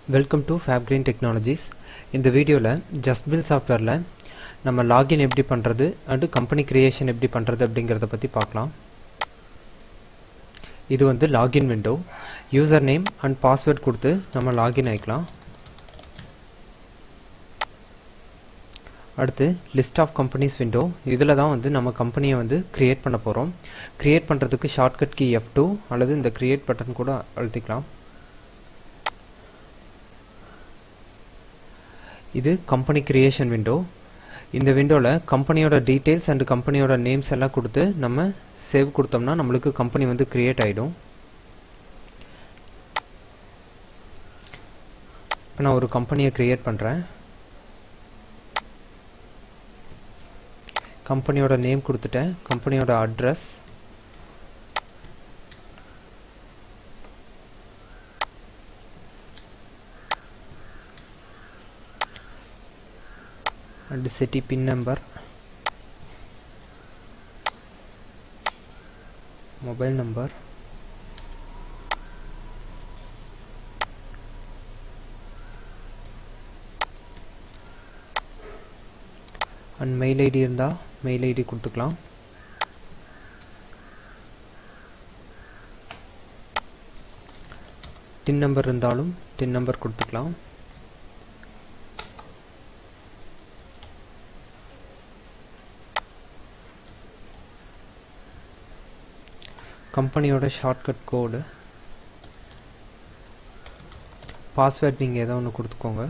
welcome to Fab Green Technologies இந்த வீடியோவில் just bill சாஃப்ட்வேரில் நம்ம லாகின் எப்படி பண்ணுறது அண்டு கம்பெனி கிரியேஷன் எப்படி பண்ணுறது அப்படிங்கிறத பற்றி பார்க்கலாம் இது வந்து login window user name and password கொடுத்து நம்ம லாகின் ஆகிக்கலாம் அடுத்து லிஸ்ட் ஆஃப் கம்பெனிஸ் விண்டோ இதில் தான் வந்து நம்ம கம்பெனியை வந்து க்ரியேட் பண்ண போகிறோம் க்ரியேட் பண்ணுறதுக்கு ஷார்ட்கட் கீ எஃப் டூ அல்லது இந்த க்ரியேட் பட்டன் கூட அழுத்திக்கலாம் இது கம்பெனி கிரியேஷன் விண்டோ இந்த விண்டோவில் கம்பெனியோட டீட்டெயில்ஸ் அண்ட் கம்பெனியோட நேம்ஸ் எல்லாம் கொடுத்து நம்ம சேவ் கொடுத்தோம்னா நம்மளுக்கு கம்பெனி வந்து கிரியேட் ஆகிடும் இப்போ நான் ஒரு கம்பெனியை க்ரியேட் பண்ணுறேன் கம்பெனியோட நேம் கொடுத்துட்டேன் கம்பெனியோட address and city pin number mobile number and mail ID இருந்தால் மெயில் ஐடி கொடுத்துக்கலாம் டின் நம்பர் இருந்தாலும் டின் நம்பர் கொடுத்துக்கலாம் கம்பெனியோட ஷார்ட்கட் கோடு பாஸ்வேர்ட் நீங்கள் ஏதோ ஒன்று கொடுத்துக்கோங்க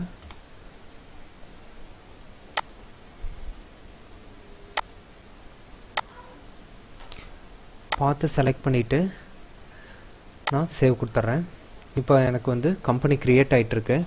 பார்த்து செலக்ட் பண்ணிவிட்டு நான் சேவ் கொடுத்துட்றேன் இப்போ எனக்கு வந்து கம்பெனி க்ரியேட் ஆகிட்டுருக்கு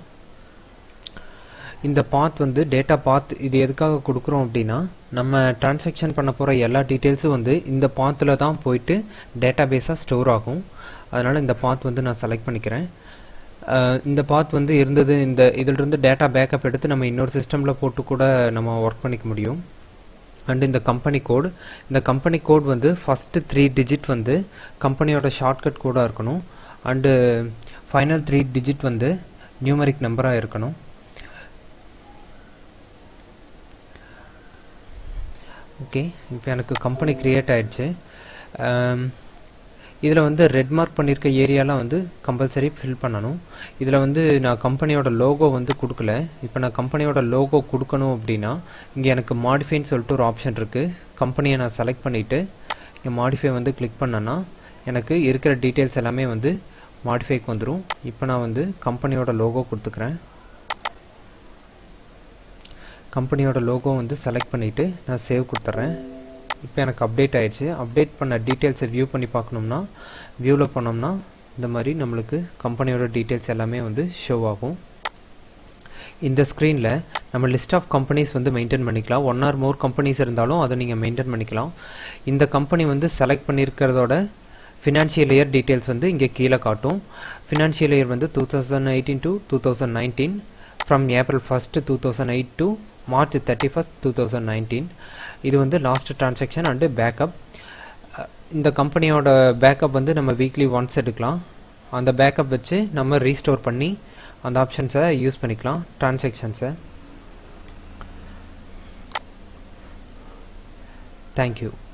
இந்த பாத் வந்து டேட்டா பாத் இது எதுக்காக கொடுக்குறோம் அப்படின்னா நம்ம டிரான்சாக்ஷன் பண்ண போகிற எல்லா டீட்டெயில்ஸும் வந்து இந்த பாத்தில் தான் போயிட்டு டேட்டா பேஸாக ஸ்டோர் ஆகும் அதனால் இந்த பாத் வந்து நான் செலக்ட் பண்ணிக்கிறேன் இந்த பாத் வந்து இருந்தது இந்த இதிலிருந்து டேட்டா பேக்கப் எடுத்து நம்ம இன்னொரு சிஸ்டமில் போட்டு கூட நம்ம ஒர்க் பண்ணிக்க முடியும் அண்ட் இந்த கம்பெனி கோட் இந்த கம்பெனி கோட் வந்து ஃபஸ்ட்டு த்ரீ டிஜிட் வந்து கம்பெனியோட ஷார்ட்கட் கோடாக இருக்கணும் அண்டு ஃபைனல் த்ரீ டிஜிட் வந்து நியூமரிக் நம்பராக இருக்கணும் ஓகே இப்போ எனக்கு கம்பெனி க்ரியேட் ஆகிடுச்சு இதில் வந்து ரெட் மார்க் பண்ணியிருக்க ஏரியாலாம் வந்து கம்பல்சரி ஃபில் பண்ணணும் இதில் வந்து நான் கம்பெனியோட லோகோ வந்து கொடுக்கல இப்போ நான் கம்பெனியோட லோகோ கொடுக்கணும் அப்படின்னா இங்கே எனக்கு மாடிஃபைன்னு சொல்லிட்டு ஒரு ஆப்ஷன் இருக்குது கம்பெனியை நான் செலக்ட் பண்ணிவிட்டு இங்கே மாடிஃபை வந்து கிளிக் பண்ணேன்னா எனக்கு இருக்கிற டீட்டெயில்ஸ் எல்லாமே வந்து மாடிஃபைக்கு வந்துடும் இப்போ நான் வந்து கம்பெனியோட லோகோ கொடுத்துக்கிறேன் கம்பெனியோட லோகோ வந்து செலக்ட் பண்ணிவிட்டு நான் சேவ் கொடுத்துட்றேன் இப்போ எனக்கு அப்டேட் ஆகிடுச்சு அப்டேட் பண்ண டீட்டெயில்ஸை வியூ பண்ணி பார்க்கணும்னா வியூவில் போனோம்னா இந்த மாதிரி நம்மளுக்கு கம்பெனியோட டீட்டெயில்ஸ் எல்லாமே வந்து ஷோ ஆகும் இந்த ஸ்க்ரீனில் நம்ம லிஸ்ட் ஆஃப் கம்பெனிஸ் வந்து மெயின்டைன் பண்ணிக்கலாம் ஒன் ஆர் மோர் கம்பெனிஸ் இருந்தாலும் அதை நீங்கள் மெயின்டைன் பண்ணிக்கலாம் இந்த கம்பெனி வந்து செலக்ட் பண்ணியிருக்கிறதோட ஃபினான்ஷியல் இயர் டீட்டெயில்ஸ் வந்து இங்கே கீழே காட்டும் ஃபினான்ஷியல் இயர் வந்து two thousand eighteen to two thousand nineteen from April first two thousand eight to March thirty first two thousand nineteen இது வந்து லாஸ்ட் டிரான்சாக்ஷன் அண்டு பேக்கப் இந்த கம்பெனியோட பேக்கப் வந்து நம்ம வீக்லி ஒன்ஸ் எடுக்கலாம் அந்த பேக்கப் வச்சு நம்ம ரீஸ்டோர் பண்ணி அந்த ஆப்ஷன்ஸை யூஸ் பண்ணிக்கலாம் டிரான்சாக்ஷன்ஸை தேங்க்யூ